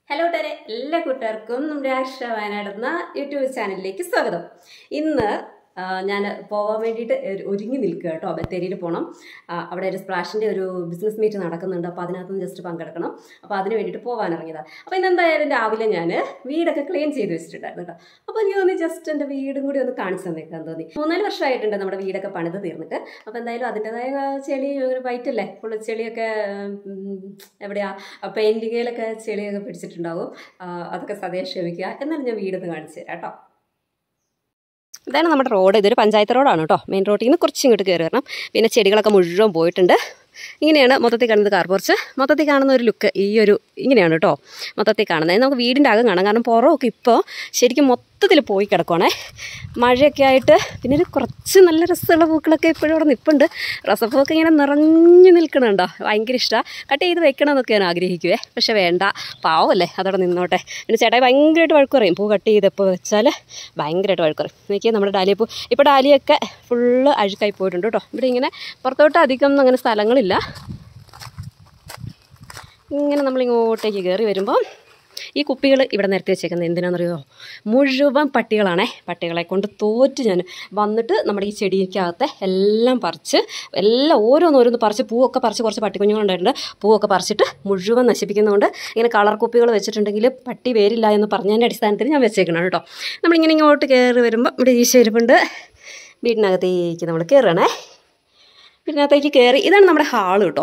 hello ടരെ എല്ലാ കൂട്ടുകാർക്കും നമ്മുടെ ആർഷ വയനാട് എന്ന യൂട്യൂബ് ചാനലിലേക്ക് സ്വാഗതം ഇന്ന് ഞാൻ പോകാൻ വേണ്ടിയിട്ട് ഒരു- ഒരുങ്ങി നിൽക്കുക കേട്ടോ ബത്തേരിയിൽ പോകണം ആ, അവിടെ ഒരു സ്പ്ലാഷിൻ്റെ ഒരു ബിസിനസ് മീറ്റ് നടക്കുന്നുണ്ട് അപ്പോൾ അതിനകത്ത് ജസ്റ്റ് പങ്കെടുക്കണം അപ്പോൾ അതിന് വേണ്ടിയിട്ട് പോകാൻ ഇറങ്ങിയതാണ് അപ്പോൾ ഇന്ന് എന്തായാലും രാവിലെ ഞാൻ വീടൊക്കെ ക്ലീൻ ചെയ്ത് വെച്ചിട്ടുണ്ടായിരുന്നു കേട്ടോ അപ്പോൾ എനിക്ക് തോന്നി ജസ്റ്റ് എൻ്റെ വീടും കൂടി ഒന്ന് കാണിച്ചു തന്നേക്കാൻ തോന്നി മൂന്നാല് വർഷമായിട്ടുണ്ട് നമ്മുടെ വീടൊക്കെ പണിത് തീർന്നിട്ട് അപ്പോൾ എന്തായാലും അതിൻ്റെതായ ചെളി ഒരു വൈറ്റ് അല്ലേ ഫുള്ള് ചെളിയൊക്കെ ഉം, എവിടെയാ പെയിൻറ്റിങ്ങിലൊക്കെ ചെളിയൊക്കെ പിടിച്ചിട്ടുണ്ടാവും ആ, അതൊക്കെ സദയം ക്ഷമിക്കുക എന്നാലും ഞാൻ വീടൊന്ന് കാണിച്ചു തരാം കേട്ടോ ഇതാണ് നമ്മുടെ റോഡ് ഇതൊരു പഞ്ചായത്ത് റോഡാണ് കേട്ടോ മെയിൻ റോഡിൽ നിന്ന് കുറച്ച് ഇങ്ങോട്ട് കയറി വരണം പിന്നെ ചെടികളൊക്കെ മുഴുവൻ പോയിട്ടുണ്ട് ഇങ്ങനെയാണ് മൊത്തത്തിൽ കാണുന്നത് കാർ പോർച്ച് മൊത്തത്തിൽ കാണുന്ന ഒരു ലുക്ക് ഈ ഒരു ഇങ്ങനെയാണ് കേട്ടോ മൊത്തത്തിൽ കാണുന്നത് നമുക്ക് വീടിൻ്റെ അകം കാണാം കാരണം പുറമൊക്കെ ഇപ്പോൾ ശരിക്കും മൊത്തത്തിൽ പോയി കിടക്കുവാണേ മഴയൊക്കെ ആയിട്ട് പിന്നെ ഒരു കുറച്ച് നല്ല രസമുള്ള പൂക്കളൊക്കെ ഇപ്പോഴും ഇവിടെ നിൽപ്പുണ്ട് റസപ്പൂവൊക്കെ ഇങ്ങനെ നിറഞ്ഞു നിൽക്കണുണ്ടോ ഭയങ്കര ഇഷ്ടമാണ് കട്ട് ചെയ്ത് വെക്കണമെന്നൊക്കെ ഞാൻ ആഗ്രഹിക്കുവേ പക്ഷെ വേണ്ട പാവമല്ലേ അതവിടെ നിന്നോട്ടെ പിന്നെ ചേട്ടായി ഭയങ്കരമായിട്ട് വഴക്ക് പറയും പൂ കട്ട് ചെയ്തപ്പോൾ വെച്ചാൽ ഭയങ്കരമായിട്ട് വഴക്ക് പറയും നോക്കിയാൽ നമ്മുടെ ഡാലിയപ്പൂ ഇപ്പോൾ ഡാലിയൊക്കെ ഫുള്ള് അഴുക്കായി പോയിട്ടുണ്ട് കേട്ടോ ഇവിടെ ഇങ്ങനെ പുറത്തോട്ട് അധികം ഒന്നും അങ്ങനെ സ്ഥലങ്ങളില്ല ഇങ്ങനെ നമ്മൾ ഇങ്ങോട്ടേക്ക് കയറി വരുമ്പോൾ ഈ കുപ്പികൾ ഇവിടെ നിരത്തി വെച്ചേക്കുന്നത് എന്തിനാണെന്നറിയോ മുഴുവൻ പട്ടികളാണേ പട്ടികളെ കൊണ്ട് തോറ്റ് ഞാൻ വന്നിട്ട് നമ്മുടെ ഈ ചെടിക്കകത്തെ എല്ലാം പറിച്ച് എല്ലാം ഓരോന്നോരോന്ന് പറിച്ച് പൂവൊക്കെ പറിച്ച് കുറച്ച് പട്ടിക്കുഞ്ഞുങ്ങളുണ്ടായിട്ടുണ്ട് പൂവൊക്കെ പറിച്ചിട്ട് മുഴുവൻ നശിപ്പിക്കുന്നതുകൊണ്ട് ഇങ്ങനെ കളർ കുപ്പികൾ വെച്ചിട്ടുണ്ടെങ്കിൽ പട്ടി വരില്ല എന്ന് പറഞ്ഞതിൻ്റെ അടിസ്ഥാനത്തിൽ ഞാൻ വെച്ചേക്കണം കേട്ടോ നമ്മളിങ്ങനെ ഇങ്ങോട്ട് കയറി വരുമ്പോൾ ഇവിടെ ഈ ചെരുപ്പുണ്ട് വീടിനകത്തേക്ക് നമ്മൾ കയറണേ വീടിനകത്തേക്ക് കയറി ഇതാണ് നമ്മുടെ ഹാള് കേട്ടോ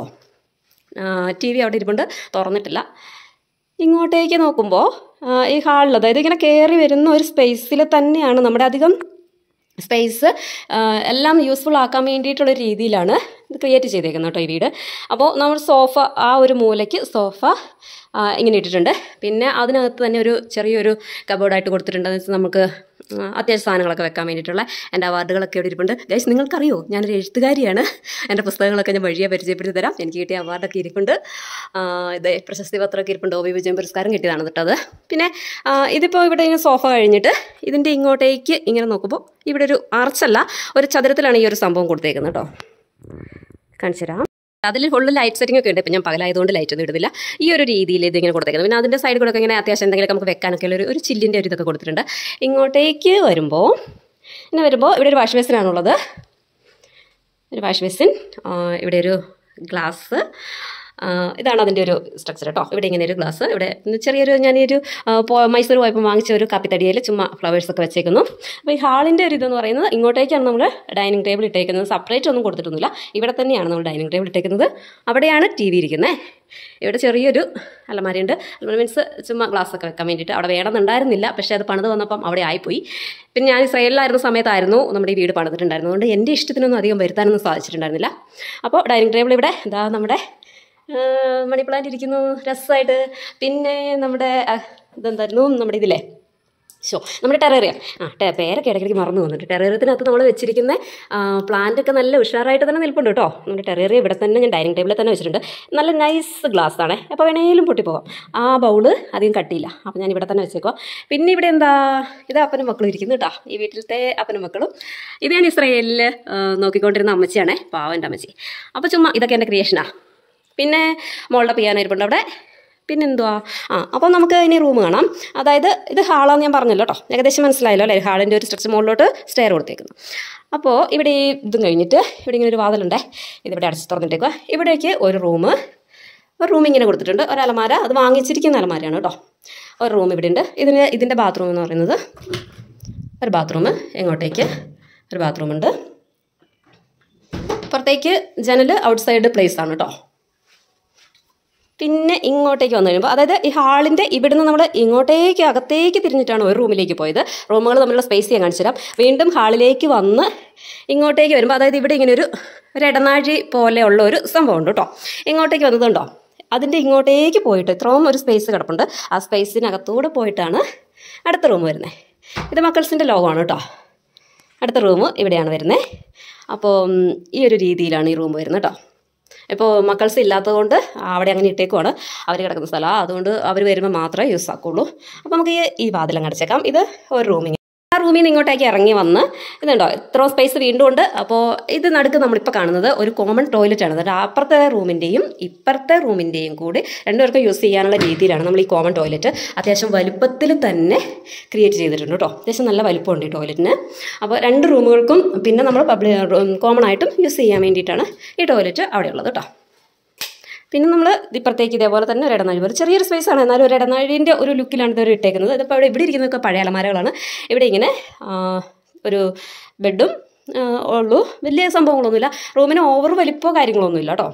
ടി വി അവിടെ ഇരിപ്പുണ്ട് തുറന്നിട്ടില്ല ഇങ്ങോട്ടേക്ക് നോക്കുമ്പോൾ ഈ ഹാളിൽ അതായത് ഇങ്ങനെ കയറി വരുന്ന ഒരു സ്പേസിൽ തന്നെയാണ് നമ്മുടെ അധികം സ്പേസ് എല്ലാം യൂസ്ഫുൾ ആക്കാൻ വേണ്ടിയിട്ടുള്ള രീതിയിലാണ് ഇത് ക്രിയേറ്റ് ചെയ്തേക്കുന്നത് കേട്ടോ ഈ വീട് അപ്പോൾ നമ്മൾ സോഫ ആ ഒരു മൂലയ്ക്ക് സോഫ ആ, ഇങ്ങനെ ഇട്ടിട്ടുണ്ട് പിന്നെ അതിനകത്ത് തന്നെ ഒരു ചെറിയൊരു കബോർഡായിട്ട് കൊടുത്തിട്ടുണ്ട് എന്ന് വെച്ചാൽ നമുക്ക് ആ, അത്യാവശ്യ സാധനങ്ങളൊക്കെ വെക്കാൻ വേണ്ടിയിട്ടുള്ള എൻ്റെ അവാർഡുകളൊക്കെ ഇവിടെ ഇരിപ്പുണ്ട് ഗൈസ് നിങ്ങൾക്കറിയോ ഞാനൊരു എഴുത്തുകാരിയാണ് എൻ്റെ പുസ്തകങ്ങളൊക്കെ ഞാൻ വഴിയെ പരിചയപ്പെടുത്തി തരാം എനിക്ക് കിട്ടിയ അവാർഡൊക്കെ ഇരിപ്പുണ്ട് ആ, ഇത് പ്രശസ്തി പത്രമൊക്കെ ഇരിപ്പുണ്ട് ഒ വി വിജയം പുരസ്കാരം കിട്ടിയതാണ് കേട്ടോ അത് പിന്നെ ആ, ഇതിപ്പോൾ ഇവിടെ ഇങ്ങനെ സോഫ കഴിഞ്ഞിട്ട് ഇതിൻ്റെ ഇങ്ങോട്ടേക്ക് ഇങ്ങനെ നോക്കുമ്പോൾ ഇവിടെ ഒരു ആർച്ചല്ല ഒരു ചതുരത്തിലാണ് ഈ ഒരു സംഭവം കൊടുത്തേക്കുന്നത് കേട്ടോ കാണിച്ചു തരാം അതിൽ ഫുള്ള് ലൈറ്റ് സെറ്റിംഗ് ഒക്കെ ഉണ്ട് ഇപ്പം ഞാൻ പകലായതുകൊണ്ട് ലൈറ്റ് ഒന്നും ഇടുന്നില്ല ഈ ഒരു രീതിയിൽ ഇതിങ്ങനെ കൊടുത്തേക്കുന്നത് പിന്നെ അതിൻ്റെ സൈഡിൽ കൂടെ ഒക്കെ ഇങ്ങനെ അത്യാവശ്യം എന്തെങ്കിലും നമുക്ക് വെക്കാനൊക്കെ ഉള്ള ഒരു ഒരു ചില്ലിൻ്റെ ഒരു ഇതൊക്കെ കൊടുത്തിട്ടുണ്ട് ഇങ്ങോട്ടേക്ക് വരുമ്പോൾ പിന്നെ വരുമ്പോൾ ഇവിടെ ഒരു വാഷ് ബേസിനാണുള്ളത് ഒരു വാഷ് ബേസിൻ ആ, ഇവിടെ ഒരു ഗ്ലാസ് ആ, ഇതാണ് അതിൻ്റെ ഒരു സ്ട്രക്ചർ കേട്ടോ ഇവിടെ ഇങ്ങനെ ഒരു ഗ്ലാസ് ഇവിടെ ചെറിയൊരു ഞാനൊരു ആ, പോ- മൈസൂർ പോയപ്പോൾ വാങ്ങിച്ച ഒരു കാപ്പിത്തടിയിൽ ചുമ്മാ ഫ്ലവേഴ്സ് ഒക്കെ വെച്ചേക്കുന്നു അപ്പോൾ ഈ ഹാളിൻ്റെ ഒരു ഇതെന്ന് പറയുന്നത് ഇങ്ങോട്ടേക്കാണ് നമ്മൾ ഡൈനിങ് ടേബിൾ ഇട്ടേക്കുന്നത് സെപ്പറേറ്റ് ഒന്നും കൊടുത്തിട്ടൊന്നുമില്ല ഇവിടെ തന്നെയാണ് നമ്മൾ ഡൈനിങ് ടേബിൾ ഇട്ടേക്കുന്നത് അവിടെയാണ് ടി വി ഇരിക്കുന്നത് ഇവിടെ ചെറിയൊരു അലമാരയുണ്ട് അലമാര മീൻസ് ചുമ്മാ ഗ്ലാസ് ഒക്കെ വെക്കാൻ വേണ്ടിയിട്ട് അവിടെ വേണമെന്നുണ്ടായിരുന്നില്ല പക്ഷേ അത് പണിത് വന്നപ്പം അവിടെ ആയിപ്പോയി പിന്നെ ഞാൻ ഇസ്രയേലിലായിരുന്ന സമയത്തായിരുന്നു നമ്മുടെ ഈ വീട് പണിതിട്ടുണ്ടായിരുന്നത് അതുകൊണ്ട് എൻ്റെ ഇഷ്ടത്തിനൊന്നും അധികം വരുത്താനൊന്നും സാധിച്ചിട്ടുണ്ടായിരുന്നില്ല അപ്പോൾ ഡൈനിങ് ടേബിൾ ഇവിടെ ഇതാ നമ്മുടെ ആ, മണി പ്ലാന്റ് ഇരിക്കുന്നു രസമായിട്ട് പിന്നെ നമ്മുടെ ആ, ഇതെന്തായിരുന്നു നമ്മുടെ ഇതില്ലേ ഷോ നമ്മുടെ ടെറേറിയ ആ ടെ പേരൊക്കെ ഇടയ്ക്കിടയ്ക്ക് മറന്നു പോകുന്നുണ്ട് ടെറേറിയത്തിനകത്ത് നമ്മൾ വെച്ചിരിക്കുന്ന പ്ലാന്റ് ഒക്കെ നല്ല ഉഷാറായിട്ട് തന്നെ നിൽപ്പുണ്ട് കേട്ടോ നമ്മുടെ ടെറേറിയ ഇവിടെ തന്നെ ഞാൻ ഡൈനിങ് ടേബിളിൽ തന്നെ വെച്ചിട്ടുണ്ട് നല്ല നൈസ് ഗ്ലാസ് ആണേ അപ്പോൾ വേണേലും പൊട്ടിപ്പോവാം ആ ബൗള് അധികം കട്ടിയില്ല അപ്പോൾ ഞാൻ ഇവിടെ തന്നെ വെച്ചേക്കോ പിന്നെ ഇവിടെ എന്താ ഇത് അപ്പനും മക്കളും ഇരിക്കുന്നു കേട്ടോ ഈ വീട്ടിലത്തെ അപ്പനും മക്കളും ഇത് ഞാൻ ഇസ്രയേലിൽ നോക്കിക്കൊണ്ടിരുന്ന അമ്മച്ചിയാണേ പാവൻ്റെ അമ്മച്ചി അപ്പോൾ ചുമ്മാ ഇതൊക്കെ എൻ്റെ ക്രിയേഷനാണ് പിന്നെ മോളുടെ പിയാനോ ഇരിപ്പുണ്ട് അവിടെ പിന്നെന്തുവാ ആ അപ്പോൾ നമുക്ക് ഇനി റൂം കാണാം അതായത് ഇത് ഹാളാന്ന് ഞാൻ പറഞ്ഞല്ലോ കേട്ടോ ഏകദേശം മനസ്സിലായല്ലോ അല്ലേ ഹാളിൻ്റെ ഒരു സ്ട്രക്ചർ മുകളിലോട്ട് സ്റ്റെയർ കൊടുത്തേക്കുന്നു അപ്പോൾ ഇവിടെ ഈ ഇതും കഴിഞ്ഞിട്ട് ഇവിടെ ഇങ്ങനെ ഒരു വാതിലുണ്ടേ ഇതിവിടെ അടച്ച് തുറന്നിട്ടേക്കുക ഇവിടേക്ക് ഒരു റൂം ഒരു റൂം ഇങ്ങനെ കൊടുത്തിട്ടുണ്ട് ഒരു അലമാര അത് വാങ്ങിച്ചിരിക്കുന്ന അലമാരയാണ് കേട്ടോ ഒരു റൂം ഇവിടെ ഉണ്ട് ഇതിന് ഇതിൻ്റെ ബാത്റൂം എന്ന് പറയുന്നത് ഒരു ബാത്റൂം എങ്ങോട്ടേക്ക് ഒരു ബാത്റൂമുണ്ട് പുറത്തേക്ക് ജനൽ ഔട്ട് സൈഡ് പ്ലേസ് ആണ് കേട്ടോ പിന്നെ ഇങ്ങോട്ടേക്ക് വന്നു കഴിയുമ്പോൾ അതായത് ഈ ഹാളിൻ്റെ ഇവിടുന്ന് നമ്മൾ ഇങ്ങോട്ടേക്ക് അകത്തേക്ക് തിരിഞ്ഞിട്ടാണ് ഒരു റൂമിലേക്ക് പോയത് റൂമുകൾ തമ്മിലുള്ള സ്പേസ് ഞാൻ കാണിച്ചു തരാം വീണ്ടും ഹാളിലേക്ക് വന്ന് ഇങ്ങോട്ടേക്ക് വരുമ്പോൾ അതായത് ഇവിടെ ഇങ്ങനെ ഒരു ഒരു ഇടനാഴി പോലെയുള്ള ഒരു സംഭവം ഉണ്ട് കേട്ടോ ഇങ്ങോട്ടേക്ക് വന്നതുണ്ടോ അതിൻ്റെ ഇങ്ങോട്ടേക്ക് പോയിട്ട് ഇത്രയും ഒരു സ്പേസ് കിടപ്പുണ്ട് ആ സ്പേസിനകത്തൂടെ പോയിട്ടാണ് അടുത്ത റൂം വരുന്നത് ഇത് മക്കൾസിൻ്റെ ലോകമാണ് കേട്ടോ അടുത്ത റൂം ഇവിടെയാണ് വരുന്നത് അപ്പോൾ ഉം, ഈ ഒരു രീതിയിലാണ് ഈ റൂം വരുന്നത് കേട്ടോ ഇപ്പോൾ മക്കൾസ് ഇല്ലാത്തതുകൊണ്ട് അവിടെ അങ്ങനെ ഇട്ടേക്കുവാണ് അവർ കിടക്കുന്ന സ്ഥലമാണ് അതുകൊണ്ട് അവർ വരുമ്പോൾ മാത്രമേ യൂസ് ആക്കുള്ളൂ അപ്പോൾ നമുക്ക് ഈ ഈ വാതിലങ്ങ് അടച്ചേക്കാം ഇത് ഒരു റൂമിങ് ആ റൂമിൽ നിന്ന് ഇങ്ങോട്ടേക്ക് ഇറങ്ങി വന്ന് ഇതുണ്ടോ ഇത്രയും സ്പേസ് വീണ്ടും ഉണ്ട് അപ്പോൾ ഇത് നടുക്ക് നമ്മളിപ്പോൾ കാണുന്നത് ഒരു കോമൺ ടോയ്ലറ്റ് ആണ് അതായത് അപ്പുറത്തെ റൂമിൻ്റെയും ഇപ്പുറത്തെ റൂമിൻ്റെയും കൂടി രണ്ടുപേർക്കും യൂസ് ചെയ്യാനുള്ള രീതിയിലാണ് നമ്മൾ ഈ കോമൺ ടോയ്ലറ്റ് അത്യാവശ്യം വലുപ്പത്തിൽ തന്നെ ക്രിയേറ്റ് ചെയ്തിട്ടുണ്ട് കേട്ടോ അത്യാവശ്യം നല്ല വലുപ്പമുണ്ട് ഈ ടോയ്ലറ്റിന് അപ്പോൾ രണ്ട് റൂമുകൾക്കും പിന്നെ നമ്മൾ പബ്ലിക് കോമൺ ആയിട്ടും യൂസ് ചെയ്യാൻ വേണ്ടിയിട്ടാണ് ഈ ടോയ്ലറ്റ് അവിടെ ഉള്ളത് കേട്ടോ പിന്നെ നമ്മൾ ഇപ്പുറത്തേക്ക് ഇതേപോലെ തന്നെ ഒരു ഇടനാഴി പോലെ ചെറിയൊരു സ്പേസ് ആണ് എന്നാലും ഒരു ഇടനാഴിൻ്റെ ഒരു ലുക്കിലാണ് ഇതൊരു ഇട്ടേക്കുന്നത് ഇതിപ്പോൾ ഇവിടെ ഇവിടെ ഇരിക്കുന്നതൊക്കെ പഴയ അലമാരകളാണ് ഇവിടെ ഇങ്ങനെ ആ, ഒരു ബെഡും ആ, ഉള്ളൂ വലിയ സംഭവങ്ങളൊന്നുമില്ല റൂമിന് ഓവർ വലിപ്പമോ കാര്യങ്ങളൊന്നുമില്ല കേട്ടോ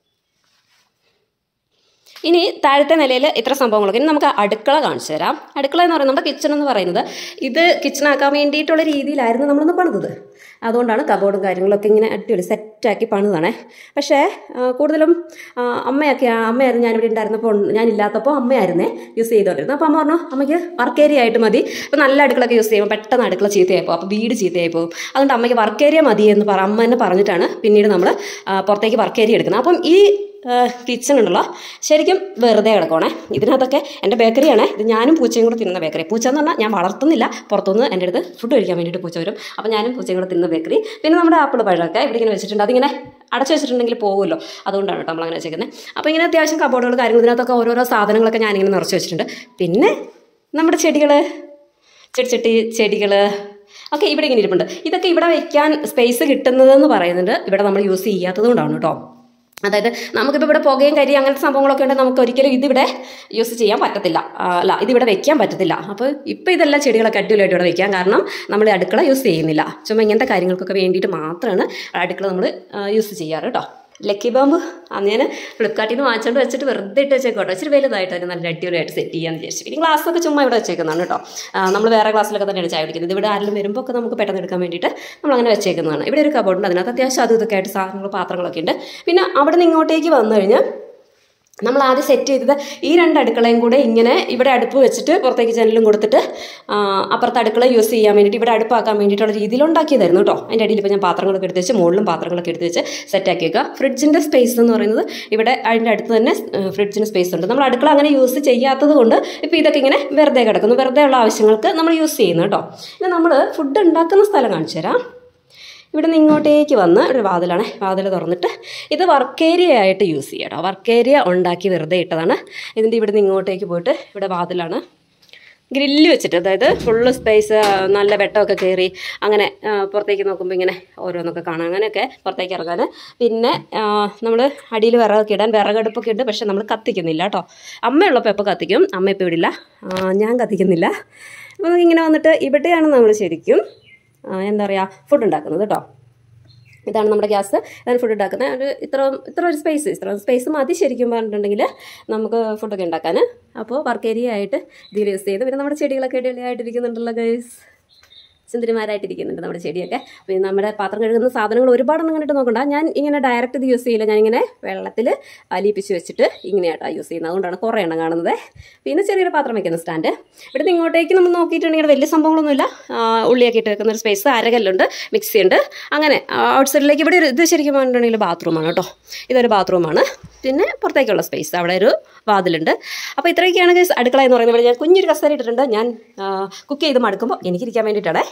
ഇനി താഴത്തെ നിലയിൽ ഇത്ര സംഭവങ്ങളൊക്കെ ഇനി നമുക്ക് അടുക്കള കാണിച്ചു തരാം അടുക്കള എന്ന് പറയുന്നത് നമ്മുടെ കിച്ചൺ എന്ന് പറയുന്നത് ഇത് കിച്ചണാക്കാൻ വേണ്ടിയിട്ടുള്ള രീതിയിലായിരുന്നു നമ്മളിന്ന് പണിതത് അതുകൊണ്ടാണ് കബോർഡും കാര്യങ്ങളൊക്കെ ഇങ്ങനെ അടിപൊളി സെറ്റാക്കി പണിതാണേ പക്ഷേ ആ, കൂടുതലും ആ, അമ്മയൊക്കെ അമ്മയായിരുന്നു ഞാനിവിടെ ഉണ്ടായിരുന്നപ്പോൾ ഞാനില്ലാത്തപ്പോൾ അമ്മയായിരുന്നേ യൂസ് ചെയ്തുകൊണ്ടിരുന്നത് അപ്പോൾ അമ്മ പറഞ്ഞു അമ്മയ്ക്ക് വർക്ക് ഏരിയ ആയിട്ട് മതി അപ്പോൾ നല്ല അടുക്കളൊക്കെ യൂസ് ചെയ്യുമ്പോൾ പെട്ടെന്ന് അടുക്കള ചീത്തയായി പോകും അപ്പോൾ വീട് ചീത്തയായി പോകും അതുകൊണ്ട് അമ്മയ്ക്ക് വർക്ക് ഏരിയ മതി എന്ന് പറ അമ്മ തന്നെ പറഞ്ഞിട്ടാണ് പിന്നീട് നമ്മൾ പുറത്തേക്ക് വർക്ക് ഏരിയ എടുക്കുന്നത് അപ്പം ഈ കിച്ചൺ ഉണ്ടല്ലോ ശരിക്കും വെറുതെ കിടക്കുവാണേ ഇതിനകത്തൊക്കെ എൻ്റെ ബേക്കറിയാണ് ഇത് ഞാനും പൂച്ചയും കൂടെ തിന്നുന്ന ബേക്കറി പൂച്ച എന്ന് പറഞ്ഞാൽ ഞാൻ വളർത്തുന്നില്ല പുറത്തുനിന്ന് എൻ്റെ അടുത്ത് ഫുഡ് കഴിക്കാൻ വേണ്ടിയിട്ട് പൂച്ച വരും അപ്പോൾ ഞാനും പൂച്ചയും കൂടെ തിന്നുന്ന ബേക്കറി പിന്നെ നമ്മുടെ ആപ്പിൾ പഴമൊക്കെ ഇവിടെ ഇങ്ങനെ വെച്ചിട്ടുണ്ട് അതിങ്ങനെ അടച്ചു വെച്ചിട്ടുണ്ടെങ്കിൽ പോകുമല്ലോ അതുകൊണ്ടാണ് കേട്ടോ നമ്മളങ്ങനെ വെച്ചേക്കുന്നത് അപ്പോൾ ഇങ്ങനെ അത്യാവശ്യം കബോർഡുകൾ കാര്യങ്ങൾ ഇതിനകത്തൊക്കെ ഓരോരോ സാധനങ്ങളൊക്കെ ഞാനിങ്ങനെ നിറച്ച് വെച്ചിട്ടുണ്ട് പിന്നെ നമ്മുടെ ചെടികൾ ചെടിച്ചട്ടി ചെടികൾ ഒക്കെ ഇവിടെ ഇങ്ങനെ ഇരിപ്പുണ്ട് ഇതൊക്കെ ഇവിടെ വെക്കാൻ സ്പേസ് കിട്ടുന്നതെന്ന് പറയുന്നത് ഇവിടെ നമ്മൾ യൂസ് ചെയ്യാത്തത് കൊണ്ടാണ് കേട്ടോ അതായത് നമുക്കിപ്പോൾ ഇവിടെ പുകയും കരി അങ്ങനത്തെ സംഭവങ്ങളൊക്കെ ഉണ്ടെങ്കിൽ നമുക്ക് ഒരിക്കലും ഇതിവിടെ യൂസ് ചെയ്യാൻ പറ്റത്തില്ല ആ, അല്ല ഇതിവിടെ വെക്കാൻ പറ്റത്തില്ല അപ്പോൾ ഇപ്പോൾ ഇതെല്ലാം ചെടികളൊക്കെ അടിപൊളിയായിട്ട് ഇവിടെ വെക്കാം കാരണം നമ്മൾ അടുക്കള യൂസ് ചെയ്യുന്നില്ല ചുമ്മാ ഇങ്ങനത്തെ കാര്യങ്ങൾക്കൊക്കെ വേണ്ടിയിട്ട് മാത്രമാണ് അടുക്കള നമ്മൾ യൂസ് ചെയ്യാറ് കേട്ടോ ലക്കി ബാമ്പ് അന്ന് ഞാൻ ഫ്ലിപ്കാർട്ടിൽ നിന്ന് വാങ്ങിച്ചുകൊണ്ട് വെച്ചിട്ട് വെറുതെ ഇട്ട് വെച്ചേക്കോട്ടോ ഇച്ചിരി വലുതായിട്ട് അതിന് നല്ല അടിപൊളിയായിട്ട് സെറ്റ് ചെയ്യാന്ന് വിചാരിച്ചു പിന്നെ ഗ്ലാസ്സൊക്കെ ചുമ്മാ ഇവിടെ വെച്ചേക്കുന്നതാണ് കേട്ടോ നമ്മൾ വേറെ ഗ്ലാസ്സിലൊക്കെ തന്നെയാണ് ചായ കുടിക്കുന്നത് ഇവിടെ ആരെങ്കിലും വരുമ്പോൾ ഒക്കെ നമുക്ക് പെട്ടെന്ന് എടുക്കാൻ വേണ്ടിയിട്ട് നമ്മൾ അങ്ങനെ വെച്ചേക്കുന്നതാണ് ഇവിടെ ഒരു കബോർഡുണ്ട് അതിനകത്ത് അത്യാവശ്യം അതും ഇതൊക്കെ ആയിട്ട് സാധനങ്ങൾ പാത്രങ്ങളൊക്കെ ഉണ്ട് പിന്നെ അവിടെ നിന്ന് ഇങ്ങോട്ടേക്ക് വന്നു കഴിഞ്ഞാൽ നമ്മൾ ആദ്യം സെറ്റ് ചെയ്തത് ഈ രണ്ട് അടുക്കളയും കൂടെ ഇങ്ങനെ ഇവിടെ അടുപ്പ് വെച്ചിട്ട് പുറത്തേക്ക് ജനലും കൊടുത്തിട്ട് ആ, അപ്പുറത്തെ അടുക്കള യൂസ് ചെയ്യാൻ വേണ്ടിയിട്ട് ഇവിടെ അടുപ്പാക്കാൻ വേണ്ടിയിട്ടുള്ള രീതിയിൽ ഉണ്ടാക്കിയതായിരുന്നു കേട്ടോ അതിൻ്റെ അടിയിൽ ഇപ്പോൾ ഞാൻ പാത്രങ്ങളൊക്കെ എടുത്ത് വെച്ച് മുകളിലും പാത്രങ്ങളൊക്കെ എടുത്ത് വെച്ച് സെറ്റാക്കി വെക്കുക ഫ്രിഡ്ജിൻ്റെ സ്പേസ് എന്ന് പറയുന്നത് ഇവിടെ അതിൻ്റെ അടുത്ത് തന്നെ ഫ്രിഡ്ജിന് സ്പേസ് ഉണ്ട് നമ്മൾ അടുക്കള അങ്ങനെ യൂസ് ചെയ്യാത്തത് കൊണ്ട് ഇപ്പോൾ ഇതൊക്കെ ഇങ്ങനെ വെറുതെ കിടക്കുന്നു വെറുതെ ഉള്ള ആവശ്യങ്ങൾക്ക് നമ്മൾ യൂസ് ചെയ്യുന്നു കേട്ടോ ഇനി നമ്മൾ ഫുഡ് ഉണ്ടാക്കുന്ന സ്ഥലം കാണിച്ചു തരാം ഇവിടെ നിന്ന് ഇങ്ങോട്ടേക്ക് വന്ന് ഒരു വാതിലാണ് വാതിൽ തുറന്നിട്ട് ഇത് വർക്ക് ഏരിയ ആയിട്ട് യൂസ് ചെയ്യാം കേട്ടോ വർക്ക് ഏരിയ ഉണ്ടാക്കി വെറുതെ ഇട്ടതാണ് ഇതിൻ്റെ ഇവിടെ നിന്ന് ഇങ്ങോട്ടേക്ക് പോയിട്ട് ഇവിടെ വാതിലാണ് ഗ്രില്ല് വെച്ചിട്ട് അതായത് ഫുള്ള് സ്പേസ് നല്ല വെട്ടമൊക്കെ കയറി അങ്ങനെ ആ, പുറത്തേക്ക് നോക്കുമ്പോൾ ഇങ്ങനെ ഓരോന്നൊക്കെ കാണാം അങ്ങനെയൊക്കെ പുറത്തേക്ക് ഇറങ്ങാൻ പിന്നെ നമ്മൾ അടിയിൽ വിറകൊക്കെ ഇടാൻ വിറകടുപ്പൊക്കെ ഉണ്ട് പക്ഷെ നമ്മൾ കത്തിക്കുന്നില്ല കേട്ടോ അമ്മയുള്ളപ്പോൾ എപ്പോൾ കത്തിക്കും അമ്മ ഇപ്പോൾ ഇവിടില്ല ആ, ഞാൻ കത്തിക്കുന്നില്ല അപ്പോൾ നമുക്ക് ഇങ്ങനെ വന്നിട്ട് ഇവിടെയാണ് നമ്മൾ ശരിക്കും ആ, എന്താ പറയുക ഫുഡ് ഉണ്ടാക്കുന്നത് കേട്ടോ ഇതാണ് നമ്മുടെ ഗ്യാസ് ഇതാണ് ഫുഡ് ഉണ്ടാക്കുന്നത് ഒരു ഇത്ര ഇത്ര ഒരു സ്പേസ് ഇത്ര സ്പേസ് മതി ശരിക്കും പറഞ്ഞിട്ടുണ്ടെങ്കിൽ നമുക്ക് ഫുഡൊക്കെ ഉണ്ടാക്കാൻ അപ്പോൾ വർക്ക് ഏരിയ ആയിട്ട് ഇതിൽ യൂസ് ചെയ്ത് പിന്നെ നമ്മുടെ ചെടികളൊക്കെ അടിപൊളിയായിട്ടിരിക്കുന്നുണ്ടല്ലോ ഗൈസ് സുന്ദരിമാരായിട്ടിരിക്കുന്നുണ്ട് നമ്മുടെ ചെടിയൊക്കെ പിന്നെ നമ്മുടെ പാത്രം കഴുകുന്ന സാധനങ്ങൾ ഒരുപാടൊന്നും കണ്ടിട്ട് നോക്കണ്ട ഞാൻ ഇങ്ങനെ ഡയറക്റ്റ് ഇത് യൂസ് ചെയ്യില്ല ഞാനിങ്ങനെ വെള്ളത്തിൽ അലിയിപ്പിച്ച് വെച്ചിട്ട് ഇങ്ങനെയായിട്ടാണ് യൂസ് ചെയ്യുന്നത് അതുകൊണ്ടാണ് കുറേ എണ്ണം കാണുന്നത് പിന്നെ ചെറിയൊരു പാത്രം വെക്കുന്ന സ്റ്റാൻഡ് ഇവിടുന്ന് ഇങ്ങോട്ടേക്ക് നമ്മൾ നോക്കിയിട്ടുണ്ടെങ്കിൽ വലിയ സംഭവങ്ങളൊന്നുമില്ല ആ, ഉള്ളിയൊക്കെ ഇട്ട് വെക്കുന്ന ഒരു സ്പേസ് അരകല്ലുണ്ട് മിക്സി ഉണ്ട് അങ്ങനെ ഔട്ട് സൈഡിലേക്ക് ഇവിടെ ഒരു ഇത് ശരിക്കും പറഞ്ഞിട്ടുണ്ടെങ്കിൽ ബാത്റൂമാണ് കേട്ടോ ഇതൊരു ബാത്റൂമാണ് പിന്നെ പുറത്തേക്കുള്ള സ്പേസ് അവിടെ ഒരു വാതിലുണ്ട് അപ്പോൾ ഇത്രയൊക്കെയാണ് guys അടുക്കള എന്ന് പറയുന്നത് ഇവിടെ ഞാൻ കുഞ്ഞൊരു കസേര ഇട്ടിട്ടുണ്ട് ഞാൻ കുക്ക് ചെയ്ത് മടുക്കുമ്പോൾ എനിക്കിരിക്കാൻ വേണ്ടിയിട്ടാണേ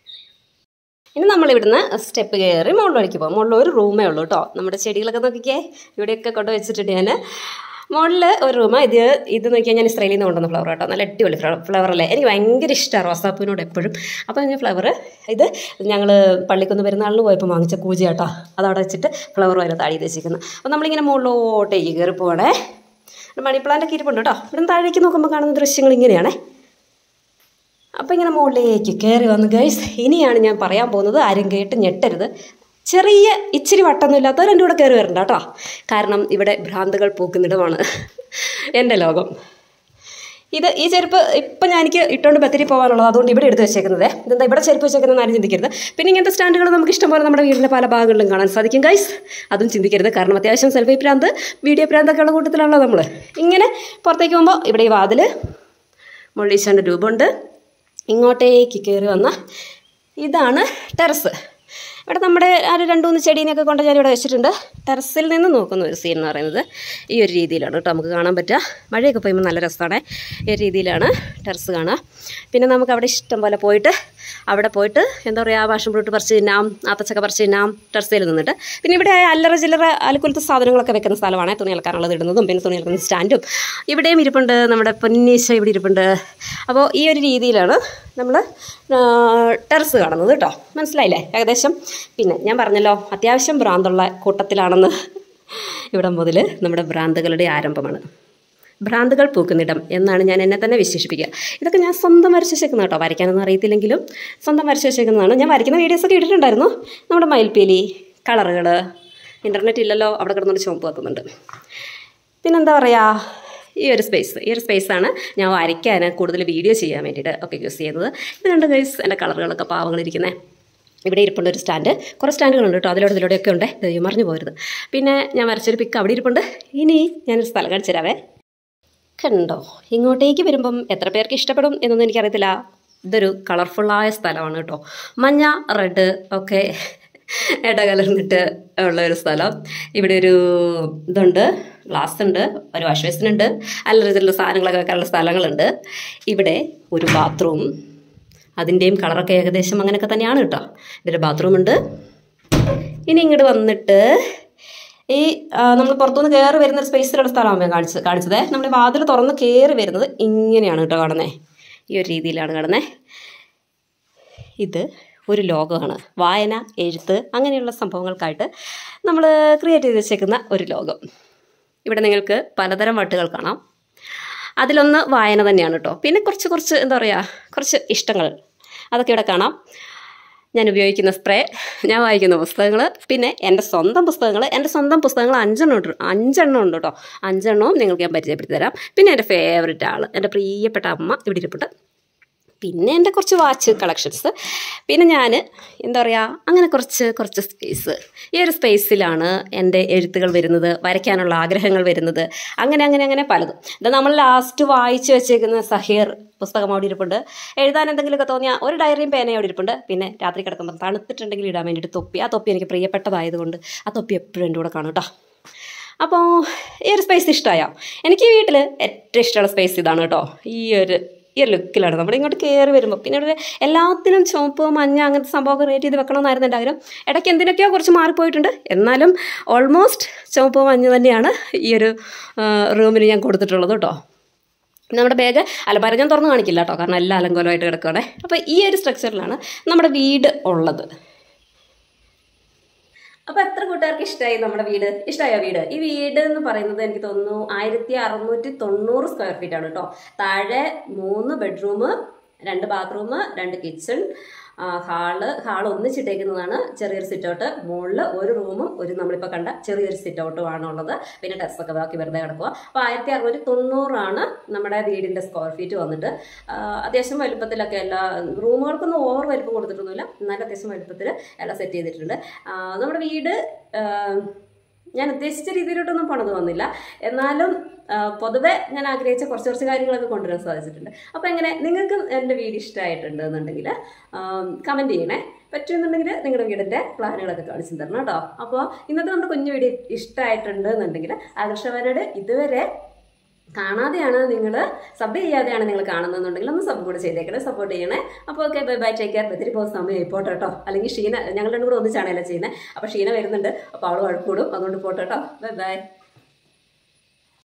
ഇനി നമ്മൾ ഇവിടുന്ന് സ്റ്റെപ്പ് കയറി മുകളിലേക്ക് പോകും മുകളിൽ ഒരു റൂമേ ഉള്ളൂ കേട്ടോ നമ്മുടെ ചെടികളൊക്കെ നോക്കിക്കേ ഇവിടെയൊക്കെ കൊണ്ട് വെച്ചിട്ടുണ്ട് ഞാൻ മുകളിൽ ഒരു റൂം ഇത് ഇത് നോക്കിയാൽ ഞാൻ ഇസ്രയേലിൽ നിന്ന് കൊണ്ടുവന്ന ഫ്ലവർ കേട്ടോ നല്ല അടിപൊളി ഫ്ലവർ അല്ലേ എനിക്ക് ഭയങ്കര ഇഷ്ടമാണ് റോസാപ്പൂവിനോട് എപ്പോഴും അപ്പോൾ ഞാൻ ഫ്ലവർ ഇത് ഞങ്ങൾ പള്ളിക്കൊന്ന് പെരുന്നാളിന് പോയപ്പോൾ വാങ്ങിച്ച കൂജ കേട്ടോ അതവിടെ വെച്ചിട്ട് ഫ്ലവർ അതിൽ താഴെ വെച്ചിരിക്കുന്നത് അപ്പോൾ നമ്മളിങ്ങനെ മുകളിലോട്ടേക്ക് കയറി പോകണേ മണി പ്ലാന്റൊക്കെ ഇരിപ്പുണ്ട് കേട്ടോ ഇവിടെ താഴേക്ക് നോക്കുമ്പോൾ കാണുന്ന ദൃശ്യങ്ങൾ ഇങ്ങനെയാണേ അപ്പം ഇങ്ങനെ മുകളിലേക്ക് കയറി വന്ന് ഗൈസ് ഇനിയാണ് ഞാൻ പറയാൻ പോകുന്നത് ആരും കേട്ട് ഞെട്ടരുത് ചെറിയ ഇച്ചിരി വട്ടൊന്നും ഇല്ലാത്തവർ എൻ്റെ കൂടെ കയറി വരണ്ട കേട്ടോ കാരണം ഇവിടെ ഭ്രാന്തുകൾ പൂക്കുന്നിടമാണ് എൻ്റെ ലോകം ഇത് ഈ ചെരുപ്പ് ഇപ്പം ഞാൻ എനിക്ക് ഇട്ടുകൊണ്ട് ബക്കരി പോകാനുള്ളത് അതുകൊണ്ട് ഇവിടെ എടുത്ത് വെച്ചേക്കുന്നത് ഇതെന്താ ഇവിടെ ചെരുപ്പ് വെച്ചേക്കുന്നത് ആരും ചിന്തിക്കരുത് പിന്നെ ഇങ്ങനത്തെ സ്റ്റാൻഡുകൾ നമുക്ക് ഇഷ്ടം പോലെ നമ്മുടെ വീടിൻ്റെ പല ഭാഗങ്ങളിലും കാണാൻ സാധിക്കും ഗൈസ് അതും ചിന്തിക്കരുത് കാരണം അത്യാവശ്യം സെൽഫി പ്രാന്ത് വീഡിയോ പ്രാന്തൊക്കെ ഉള്ള കൂട്ടത്തിലാണല്ലോ നമ്മൾ ഇങ്ങനെ പുറത്തേക്ക് പോകുമ്പോൾ ഇവിടെ ഈ വാതിൽ മുള്ളീശാൻ്റെ രൂപമുണ്ട് ഇങ്ങോട്ടേക്ക് കയറി വന്ന ഇതാണ് ടെറസ് ഇവിടെ നമ്മുടെ ആ ഒരു രണ്ട് മൂന്ന് ചെടീനെയൊക്കെ കൊണ്ട് ഞാൻ ഇവിടെ വെച്ചിട്ടുണ്ട് ടെറസിൽ നിന്ന് നോക്കുന്ന ഒരു സീൻ എന്ന് പറയുന്നത് ഈ ഒരു രീതിയിലാണ് കേട്ടോ നമുക്ക് കാണാൻ പറ്റുക മഴയൊക്കെ പെയ്യുമ്പോൾ നല്ല രസമാണ് ഈ ഒരു രീതിയിലാണ് ടെറസ് കാണുക പിന്നെ നമുക്ക് അവിടെ ഇഷ്ടം പോലെ പോയിട്ട് അവിടെ പോയിട്ട് എന്താ പറയുക പാഷൻ ഫ്രൂട്ട് പറിച്ച് തിന്നാം ആത്തച്ചക്ക പറിച്ച് തിന്നാം ടെറസയിൽ നിന്നിട്ട് പിന്നെ ഇവിടെ അല്ലറ ചില്ലറ അലുക്കുലത്തെ സാധനങ്ങളൊക്കെ വെക്കുന്ന സ്ഥലമാണ് തുണി അലക്കാനുള്ളത് ഇടുന്നതും പിന്നെ തുണി അലക്കുന്ന സ്റ്റാൻഡും ഇവിടെയും ഇരിപ്പുണ്ട് നമ്മുടെ പൊന്നീശ ഇവിടെ ഇരിപ്പുണ്ട് അപ്പോൾ ഈ ഒരു രീതിയിലാണ് നമ്മൾ ടെറസ് കാണുന്നത് കേട്ടോ മനസ്സിലായില്ലേ ഏകദേശം പിന്നെ ഞാൻ പറഞ്ഞല്ലോ അത്യാവശ്യം ഭ്രാന്തുള്ള കൂട്ടത്തിലാണെന്ന് ഇവിടെ മുതൽ നമ്മുടെ ഭ്രാന്തുകളുടെ ആരംഭമാണ് ഭ്രാന്തുകൾ പൂക്കുന്നിടം എന്നാണ് ഞാൻ എന്നെ തന്നെ വിശേഷിപ്പിക്കുക ഇതൊക്കെ ഞാൻ സ്വന്തം വരച്ച് വെച്ചേക്കുന്ന കേട്ടോ വരയ്ക്കാനൊന്നും അറിയത്തില്ലെങ്കിലും സ്വന്തം വരച്ച് വെച്ചേക്കുന്നതാണ് ഞാൻ വരയ്ക്കുന്ന വീഡിയോസൊക്കെ ഇട്ടിട്ടുണ്ടായിരുന്നു നമ്മുടെ മയിൽപ്പീലി കളറുകൾ ഇൻ്റർനെറ്റ് ഇല്ലല്ലോ അവിടെ കിടന്നുകൊണ്ട് ചുമപ്പ് കത്തുന്നുണ്ട് പിന്നെന്താ പറയുക ഈ ഒരു സ്പേസ് ഈ ഒരു സ്പേസാണ് ഞാൻ വരയ്ക്കാൻ കൂടുതൽ വീഡിയോ ചെയ്യാൻ വേണ്ടിയിട്ട് ഒക്കെ യൂസ് ചെയ്യുന്നത് ഇത് കണ്ട് ഗൈസ് എൻ്റെ കളറുകളൊക്കെ പാവങ്ങളിരിക്കുന്നത് ഇവിടെ ഇരിപ്പുണ്ട് ഒരു സ്റ്റാൻഡ് കുറേ സ്റ്റാൻഡുകളുണ്ട് കേട്ടോ അതിലൂടെ ഇതിലൂടെയൊക്കെ ഉണ്ട് ദൈവം മറിഞ്ഞു പോരുത് പിന്നെ ഞാൻ വരച്ചൊരു പിക്ക് അവിടെ ഇരിപ്പുണ്ട് ഇനി ഞാനൊരു സ്ഥലം കാണിച്ചു തരാവേ കണ്ടോ ഇങ്ങോട്ടേക്ക് വരുമ്പം എത്ര പേർക്ക് ഇഷ്ടപ്പെടും എന്നൊന്നും എനിക്കറിയത്തില്ല ഇതൊരു കളർഫുള്ളായ സ്ഥലമാണ് കേട്ടോ മഞ്ഞ റെഡ് ഒക്കെ ഇടകലർന്നിട്ട് ഉള്ള ഒരു സ്ഥലം ഇവിടെ ഒരു ഇതുണ്ട് ഗ്ലാസ് ഉണ്ട് ഒരു വാഷ് ബേസിനുണ്ട് അല്ലറ ചില സാധനങ്ങളൊക്കെ വെക്കാനുള്ള സ്ഥലങ്ങളുണ്ട് ഇവിടെ ഒരു ബാത്റൂം അതിൻ്റെയും കളറൊക്കെ ഏകദേശം അങ്ങനെയൊക്കെ തന്നെയാണ് കേട്ടോ ഇതിൻ്റെ ബാത്റൂം ഉണ്ട് ഇനി ഇങ്ങോട്ട് വന്നിട്ട് ഈ നമ്മൾ പുറത്തുനിന്ന് കയറി വരുന്ന ഒരു സ്പേസിലുള്ള സ്ഥലമാണ് ഞാൻ കാണിച്ചത് കാണിച്ചത് നമ്മൾ വാതിൽ തുറന്ന് കയറി വരുന്നത് ഇങ്ങനെയാണ് കേട്ടോ കാണുന്നത് ഈ ഒരു രീതിയിലാണ് കാണുന്നത് ഇത് ഒരു ലോകമാണ് വായന എഴുത്ത് അങ്ങനെയുള്ള സംഭവങ്ങൾക്കായിട്ട് നമ്മൾ ക്രിയേറ്റ് ചെയ്ത് വെച്ചേക്കുന്ന ഒരു ലോകം ഇവിടെ നിങ്ങൾക്ക് പലതരം വട്ടുകൾ കാണാം അതിലൊന്ന് വായന തന്നെയാണ് കേട്ടോ പിന്നെ കുറച്ച് കുറച്ച് എന്താ പറയുക കുറച്ച് ഇഷ്ടങ്ങൾ അതൊക്കെ ഇവിടെ കാണാം ഞാൻ ഉപയോഗിക്കുന്ന സ്പ്രേ ഞാൻ വായിക്കുന്ന പുസ്തകങ്ങൾ പിന്നെ എൻ്റെ സ്വന്തം പുസ്തകങ്ങൾ എൻ്റെ സ്വന്തം പുസ്തകങ്ങൾ അഞ്ചെണ്ണം ഉണ്ട് അഞ്ചെണ്ണം ഉണ്ട് കേട്ടോ അഞ്ചെണ്ണവും നിങ്ങൾക്ക് ഞാൻ പരിചയപ്പെടുത്തി തരാം പിന്നെ എൻ്റെ ഫേവററ്റ് ആൾ എൻ്റെ പ്രിയപ്പെട്ട അമ്മ ഇവിടെ ഇരിപ്പുണ്ട് പിന്നെ എൻ്റെ കുറച്ച് വാച്ച് കളക്ഷൻസ് പിന്നെ ഞാൻ എന്താ പറയുക അങ്ങനെ കുറച്ച് കുറച്ച് സ്പേസ് ഈ ഒരു സ്പേസിലാണ് എൻ്റെ എഴുത്തുകൾ വരുന്നത് വരയ്ക്കാനുള്ള ആഗ്രഹങ്ങൾ വരുന്നത് അങ്ങനെ അങ്ങനെ അങ്ങനെ പലതും ഇത് നമ്മൾ ലാസ്റ്റ് വായിച്ചു വെച്ചേക്കുന്ന സഹീർ പുസ്തകം അവിടെ ഇരിപ്പുണ്ട് എഴുതാൻ എന്തെങ്കിലുമൊക്കെ തോന്നിയാൽ ഒരു ഡയറിയും പേനയും അവിടെ ഇരിപ്പുണ്ട് പിന്നെ രാത്രി കിടക്കുമ്പോൾ തണുത്തിട്ടുണ്ടെങ്കിൽ ഇടാൻ വേണ്ടിയിട്ട് തൊപ്പി ആ തൊപ്പി എനിക്ക് പ്രിയപ്പെട്ടതായതുകൊണ്ട് ആ തൊപ്പി എപ്പോഴും എൻ്റെ കൂടെ കാണും കേട്ടോ അപ്പോൾ ഈ ഒരു സ്പേസ് ഇഷ്ടമായോ എനിക്ക് ഈ വീട്ടിൽ ഏറ്റവും ഇഷ്ടമുള്ള സ്പേസ് ഇതാണ് കേട്ടോ ഈ ഒരു ഈ ഒരു ലുക്കിലാണ് നമ്മൾ ഇങ്ങോട്ട് കയറി വരുമ്പോൾ പിന്നെ ഇവിടെ എല്ലാത്തിനും ചുവപ്പ് മഞ്ഞ അങ്ങനത്തെ സംഭവമൊക്കെ റേറ്റ് ചെയ്ത് വെക്കണമെന്നായിരുന്നു എൻ്റെ ആഗ്രഹം ഇടയ്ക്ക് എന്തിനൊക്കെയോ കുറച്ച് മാറിപ്പോയിട്ടുണ്ട് എന്നാലും ഓൾമോസ്റ്റ് ചുവപ്പ് മഞ്ഞ തന്നെയാണ് ഈ ഒരു റൂമിന് ഞാൻ കൊടുത്തിട്ടുള്ളത് കേട്ടോ നമ്മുടെ ബാഗ് അലമാര ഞാൻ തുറന്ന് കാണിക്കില്ല കേട്ടോ കാരണം എല്ലാം അലങ്കോലമായിട്ട് കിടക്കുകയാണ് അപ്പോൾ ഈ ഒരു സ്ട്രക്ചറിലാണ് നമ്മുടെ വീട് ഉള്ളത് അപ്പൊ എത്ര കൂട്ടുകാർക്ക് ഇഷ്ടമായി നമ്മുടെ വീട് ഇഷ്ടമായോ വീട് ഈ വീട് എന്ന് പറയുന്നത് എനിക്ക് തോന്നുന്നു ആയിരത്തി അറുന്നൂറ്റി തൊണ്ണൂറ് സ്ക്വയർ ഫീറ്റ് ആണ് കേട്ടോ താഴെ മൂന്ന് ബെഡ്റൂം രണ്ട് ബാത്റൂം രണ്ട് കിച്ചൺ ഹാള് ഹാൾ ഒന്നിച്ചിട്ടേക്കുന്നതാണ് ചെറിയൊരു സിറ്റ് ഔട്ട് മുകളിൽ ഒരു റൂമും ഒരു നമ്മളിപ്പോൾ കണ്ട ചെറിയൊരു സിറ്റ് ഔട്ടും ഉള്ളത് പിന്നെ ടെറസൊക്കെ ബാക്കി വെറുതെ കിടക്കുക അപ്പോൾ ആയിരത്തി അറുന്നൂറ്റി തൊണ്ണൂറാണ് നമ്മുടെ വീടിൻ്റെ സ്ക്വയർ ഫീറ്റ് വന്നിട്ട് ആ, അത്യാവശ്യം വലുപ്പത്തിലൊക്കെ എല്ലാ റൂമുകൾക്കൊന്നും ഓവർ വലുപ്പം കൊടുത്തിട്ടൊന്നുമില്ല എന്നാലും അത്യാവശ്യം വലുപ്പത്തിൽ എല്ലാം സെറ്റ് ചെയ്തിട്ടുണ്ട് ആ, നമ്മുടെ വീട് ആ, ഞാൻ ഉദ്ദേശിച്ച രീതിയിലോട്ടൊന്നും പണിത് വന്നില്ല എന്നാലും ആ, പൊതുവെ ഞാൻ ആഗ്രഹിച്ച കുറച്ച് കുറച്ച് കാര്യങ്ങളൊക്കെ കൊണ്ടുവരാൻ സാധിച്ചിട്ടുണ്ട് അപ്പോൾ എങ്ങനെ നിങ്ങൾക്ക് എൻ്റെ വീട് ഇഷ്ടമായിട്ടുണ്ട് എന്നുണ്ടെങ്കിൽ കമൻറ്റ് ചെയ്യണേ പറ്റുമെന്നുണ്ടെങ്കിൽ നിങ്ങളുടെ വീടിൻ്റെ പ്ലാനുകളൊക്കെ കാണിച്ചു തരണം കേട്ടോ അപ്പോൾ ഇന്നത്തെ നമ്മുടെ കുഞ്ഞു വീട് ഇഷ്ടമായിട്ടുണ്ട് എന്നുണ്ടെങ്കിൽ ആകർഷകരോട് ഇതുവരെ കാണാതെയാണ് നിങ്ങൾ സബ് ചെയ്യാതെയാണ് നിങ്ങൾ കാണുന്നതെന്നുണ്ടെങ്കിൽ ഒന്ന് സബ് കൂടെ ചെയ്തേക്കണേ സപ്പോർട്ട് ചെയ്യണേ അപ്പോൾ okay bye bye take care ഒത്തിരി പോകുന്ന സമയം പോട്ടെ കേട്ടോ അല്ലെങ്കിൽ ഷീന ഞങ്ങൾ രണ്ടും കൂടെ ഒന്നിച്ചാണല്ലോ ചെയ്യുന്നത് അപ്പോൾ ഷീന വരുന്നുണ്ട് അപ്പോൾ അവൾ വഴക്കൂടും അതുകൊണ്ട് പോട്ടെ കേട്ടോ ബൈ ബൈ